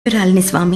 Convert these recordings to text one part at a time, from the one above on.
రాలిని స్వామి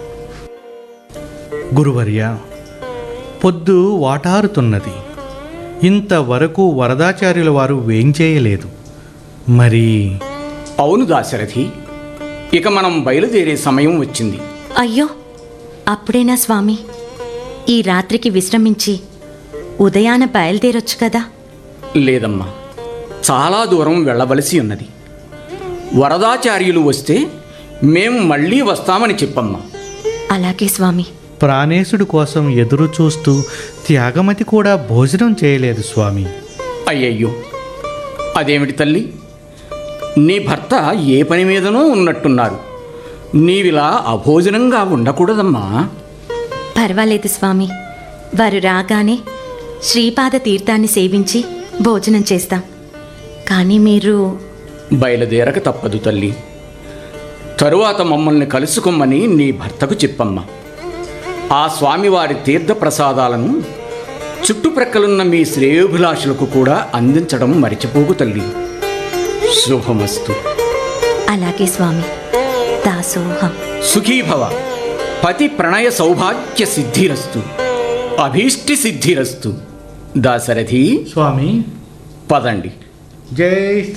గురువర్య పొద్దు వాటారుతున్నది ఇంతవరకు వరదాచార్యుల వారు వేంచేయలేదు మరి అవును దాశరథి ఇక మనం బయలుదేరే సమయం వచ్చింది అయ్యో అప్పుడేనా స్వామి ఈ రాత్రికి విశ్రమించి ఉదయాన బయలుదేరొచ్చు కదా లేదమ్మా చాలా దూరం వెళ్ళవలసి ఉన్నది వరదాచార్యులు వస్తే మేము మళ్ళీ వస్తామని చెప్పమ్మా అలాగే స్వామి ప్రాణేశుడి కోసం ఎదురు చూస్తూ త్యాగమతి కూడా భోజనం చేయలేదు స్వామి అయ్యయ్యో అదేమిటి తల్లి నీ భర్త ఏ పని మీదనో ఉన్నట్టున్నారు నీవిలా అభోజనంగా ఉండకూడదమ్మా పర్వాలేదు స్వామి వారు రాగానే శ్రీపాద తీర్థాన్ని సేవించి భోజనం చేస్తాం కానీ మీరు బయలుదేరక తప్పదు తల్లి తరువాత మమ్మల్ని కలుసుకోమని నీ భర్తకు చెప్పమ్మా ఆ స్వామివారి తీర్థ ప్రసాదాలను చుట్టుప్రక్కలున్న మీ శ్రేయోభిలాషులకు కూడా అందించడం మరిచిపోకు తల్లి శుభమస్తు అలాగే స్వామి దాసోహం సుఖీభవ పతి ప్రణయ సౌభాగ్య సిద్ధిరస్తు అభీష్టి సిద్ధిరస్తు దాశరథి స్వామి పదండి జై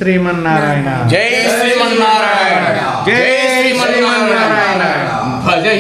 శ్రీమన్నారాయణ జై శ్రీమన్నారాయణ జై శ్రీమన్నారాయణ భజ